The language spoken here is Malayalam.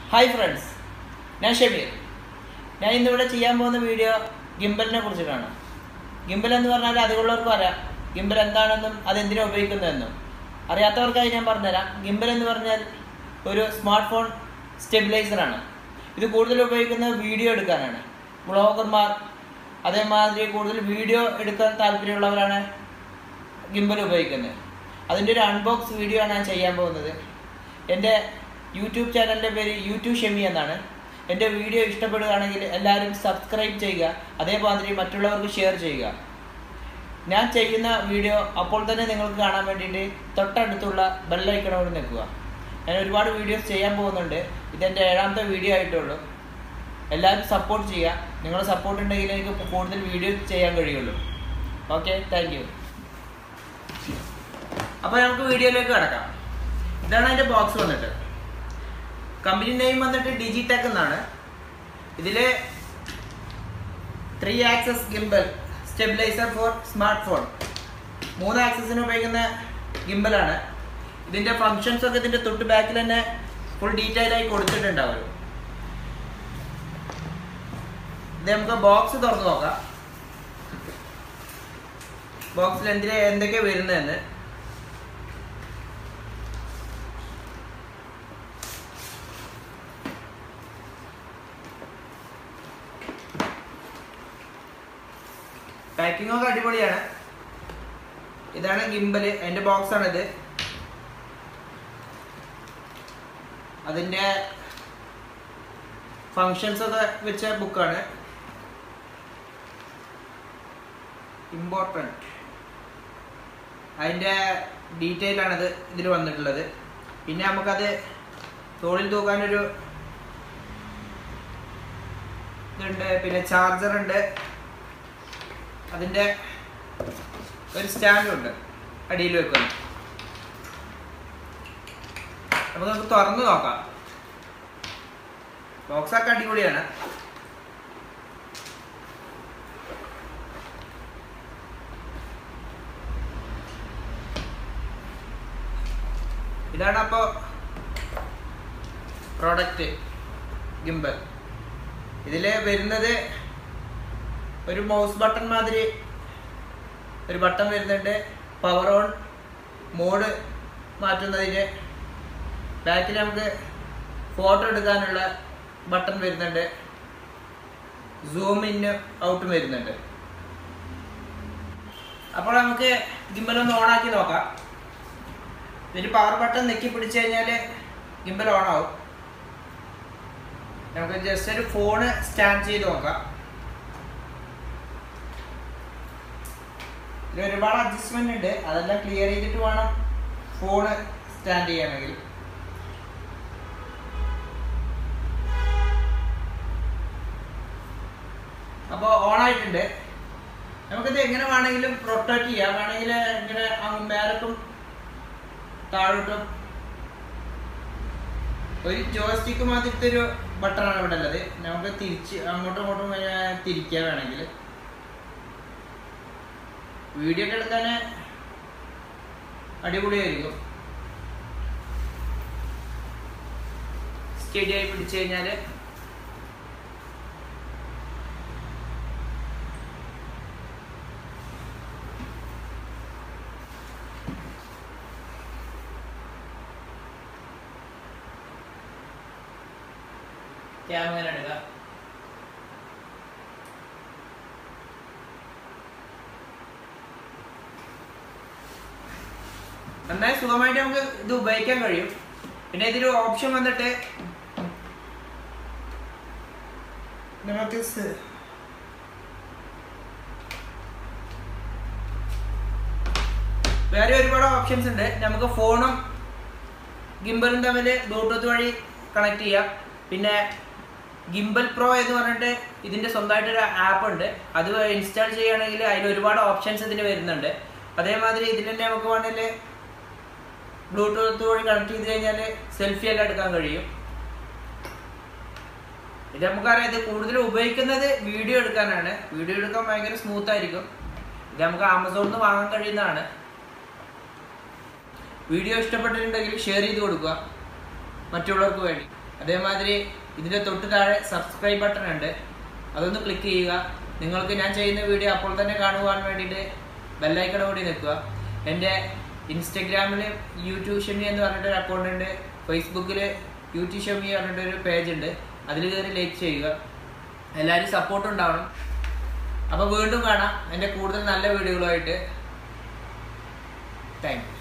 ഹായ് ഫ്രണ്ട്സ് ഞാൻ ഷമീർ ഞാൻ ഇന്നിവിടെ ചെയ്യാൻ പോകുന്ന വീഡിയോ ഗിംബലിനെ കുറിച്ചിട്ടാണ് ഗിംബൽ എന്ന് പറഞ്ഞാൽ അധികമുള്ളവർക്ക് അറിയാം ഗിംബൽ എന്താണെന്നും അതെന്തിനാ ഉപയോഗിക്കുന്നതെന്നും അറിയാത്തവർക്കായി ഞാൻ പറഞ്ഞുതരാം ഗിംബൽ എന്ന് പറഞ്ഞാൽ ഒരു സ്മാർട്ട് ഫോൺ സ്റ്റെബിലൈസറാണ് ഇത് കൂടുതൽ ഉപയോഗിക്കുന്നത് വീഡിയോ എടുക്കാനാണ് വ്ളോഗർമാർ അതേമാതിരി കൂടുതൽ വീഡിയോ എടുക്കാൻ താല്പര്യമുള്ളവരാണ് ഗിംബൽ ഉപയോഗിക്കുന്നത് അതിൻ്റെ ഒരു അൺബോക്സ് വീഡിയോ ആണ് ഞാൻ ചെയ്യാൻ പോകുന്നത് എൻ്റെ യൂട്യൂബ് ചാനലിൻ്റെ പേര് യൂട്യൂബ് ഷെമി എന്നാണ് എൻ്റെ വീഡിയോ ഇഷ്ടപ്പെടുകയാണെങ്കിൽ എല്ലാവരും സബ്സ്ക്രൈബ് ചെയ്യുക അതേമാതിരി മറ്റുള്ളവർക്ക് ഷെയർ ചെയ്യുക ഞാൻ ചെയ്യുന്ന വീഡിയോ അപ്പോൾ തന്നെ നിങ്ങൾക്ക് കാണാൻ വേണ്ടിയിട്ട് തൊട്ടടുത്തുള്ള ബെല്ലൈക്കണോട് നിൽക്കുക ഞാൻ ഒരുപാട് വീഡിയോസ് ചെയ്യാൻ പോകുന്നുണ്ട് ഇതെൻ്റെ ഏഴാമത്തെ വീഡിയോ ആയിട്ടുള്ളൂ എല്ലാവരും സപ്പോർട്ട് ചെയ്യുക നിങ്ങളുടെ സപ്പോർട്ട് ഉണ്ടെങ്കിൽ എനിക്ക് കൂടുതൽ വീഡിയോസ് ചെയ്യാൻ കഴിയുള്ളൂ ഓക്കെ താങ്ക് യു അപ്പോൾ നമുക്ക് വീഡിയോയിലേക്ക് കിടക്കാം ഇതാണ് അതിൻ്റെ ബോക്സ് വന്നിട്ട് കമ്പനി നെയിം വന്നിട്ട് ഡിജിടെക് എന്നാണ് ഇതിൽ three axis gimbal stabiliser for smart phone മൂന്ന് ആക്സസിന് ഉപയോഗിക്കുന്ന ഗിംബലാണ് ഇതിൻ്റെ ഫങ്ഷൻസ് ഒക്കെ ഇതിൻ്റെ തൊട്ട് ബാക്കിൽ തന്നെ ഫുൾ ഡീറ്റെയിൽ ആയി കൊടുത്തിട്ടുണ്ടാവും ഇത് നമുക്ക് ബോക്സ് തുറന്ന് നോക്കാം ബോക്സിൽ എന്തിനാ എന്തൊക്കെയാണ് വരുന്നതെന്ന് പാക്കിംഗ് ഒക്കെ അടിപൊളിയാണ് ഇതാണ് ഗിംബല് അതിന്റെ ബോക്സ് ആണിത് അതിന്റെ ഫങ്ഷൻസ് ഒക്കെ വെച്ച ബുക്കാണ് ഇമ്പോർട്ടൻറ്റ് അതിൻ്റെ ഡീറ്റെയിൽ ആണിത് ഇതിൽ വന്നിട്ടുള്ളത് പിന്നെ നമുക്കത് തോളിൽ തൂക്കാനൊരു ഇതുണ്ട് പിന്നെ ചാർജർ ഉണ്ട് അതിൻ്റെ ഒരു സ്റ്റാൻഡും ഉണ്ട് അടിയിൽ വെക്കുന്നു അപ്പൊ നമുക്ക് തുറന്നു നോക്കാം ബോക്സ് ഒക്കെ അടിപൊളിയാണ് ഇതാണ് അപ്പോ പ്രോഡക്റ്റ് ഗിംബൽ ഇതില് വരുന്നത് ഒരു മൗസ് ബട്ടൺ മാതിരി ഒരു ബട്ടൺ വരുന്നുണ്ട് പവർ ഓൺ മോഡ് മാറ്റുന്നതിന് ബാക്കിൽ നമുക്ക് ഫോട്ടോ എടുക്കാനുള്ള ബട്ടൺ വരുന്നുണ്ട് സൂം ഇന്ന് ഔട്ടും വരുന്നുണ്ട് അപ്പോൾ നമുക്ക് ഗിംബൽ ഒന്ന് ഓണാക്കി നോക്കാം ഇതിന് പവർ ബട്ടൺ നെക്കി പിടിച്ചു കഴിഞ്ഞാൽ ഗിംബൽ ഓൺ ആവും നമുക്ക് ജസ്റ്റ് ഒരു ഫോണ് സ്റ്റാൻഡ് ചെയ്ത് നോക്കാം ഇതിൽ ഒരുപാട് അഡ്ജസ്റ്റ്മെന്റ് ഉണ്ട് അതെല്ലാം ക്ലിയർ ചെയ്തിട്ട് വേണം ഫോണ് സ്റ്റാൻഡ് ചെയ്യണമെങ്കിൽ അപ്പോൾ ഓൺ ആയിട്ടുണ്ട് നമുക്കിത് എങ്ങനെ വേണമെങ്കിലും റൊട്ടേറ്റ് ചെയ്യാം വേണമെങ്കിൽ ഇങ്ങനെ അങ്ങ് മേലക്കും താഴോട്ടും ഒരു ജോയ്സ്റ്റിക്ക് മാതിരത്തെ ഒരു ബട്ടണാണ് ഇവിടെ ഉള്ളത് നമുക്ക് തിരിച്ച് അങ്ങോട്ടും ഇങ്ങോട്ടും ഇങ്ങനെ തിരിക്കുക വേണമെങ്കിൽ വീഡിയോ ഒക്കെ എടുക്കാൻ അടിപൊളിയായിരിക്കും സ്റ്റഡി ആയി പിടിച്ചു കഴിഞ്ഞാല് ക്യാമറ എടുക്കാം നന്നായി സുഖമായിട്ട് നമുക്ക് ഇത് ഉപയോഗിക്കാൻ കഴിയും പിന്നെ ഇതിൽ ഓപ്ഷൻ വന്നിട്ട് നമുക്ക് സ്- വേറെ ഒരുപാട് ഓപ്ഷൻസ് ഉണ്ട് നമുക്ക് ഫോണും ഗിംബലും തമ്മിൽ ബ്ലൂടൂത്ത് വഴി കണക്ട് ചെയ്യാം പിന്നെ ഗിംബൽ പ്രോ എന്ന് പറഞ്ഞിട്ട് ഇതിന്റെ സ്വന്തമായിട്ടൊരു ആപ്പ് ഉണ്ട് അത് ഇൻസ്റ്റാൾ ചെയ്യുകയാണെങ്കിൽ അതിൽ ഒരുപാട് ഓപ്ഷൻസ് ഇതിന് വരുന്നുണ്ട് അതേമാതിരി ഇതിൽ തന്നെ നമുക്ക് വേണമെങ്കിൽ ബ്ലൂടൂത്ത് വഴി കണക്ട് ചെയ്ത് കഴിഞ്ഞാൽ സെൽഫി എല്ലാം എടുക്കാൻ കഴിയും ഇത് നമുക്കറിയാം ഇത് കൂടുതൽ ഉപയോഗിക്കുന്നത് വീഡിയോ എടുക്കാനാണ് വീഡിയോ എടുക്കാൻ ഭയങ്കര സ്മൂത്ത് ആയിരിക്കും ഇത് നമുക്ക് ആമസോണിൽ നിന്ന് വാങ്ങാൻ കഴിയുന്നതാണ് വീഡിയോ ഇഷ്ടപ്പെട്ടിട്ടുണ്ടെങ്കിൽ ഷെയർ ചെയ്ത് കൊടുക്കുക മറ്റുള്ളവർക്ക് വേണ്ടി അതേമാതിരി ഇതിൻ്റെ തൊട്ട് താഴെ സബ്സ്ക്രൈബ് ബട്ടൺ ഉണ്ട് അതൊന്ന് ക്ലിക്ക് ചെയ്യുക നിങ്ങൾക്ക് ഞാൻ ചെയ്യുന്ന വീഡിയോ അപ്പോൾ തന്നെ കാണുവാൻ വേണ്ടിയിട്ട് ബെല്ലൈക്കൺ കൂടി നിൽക്കുക എൻ്റെ ഇൻസ്റ്റഗ്രാമിൽ യൂട്യൂബ് ഷമി എന്ന് പറഞ്ഞിട്ടൊരു അക്കൗണ്ട് ഉണ്ട് ഫേസ്ബുക്കിൽ യൂട്യൂബ് ഷമി പറഞ്ഞിട്ടൊരു പേജ് ഉണ്ട് അതിൽ കയറി ലൈക്ക് ചെയ്യുക എല്ലാവരും സപ്പോർട്ട് ഉണ്ടാവണം അപ്പോൾ വീണ്ടും കാണാം എൻ്റെ കൂടുതൽ നല്ല വീഡിയോകളുമായിട്ട് താങ്ക് യു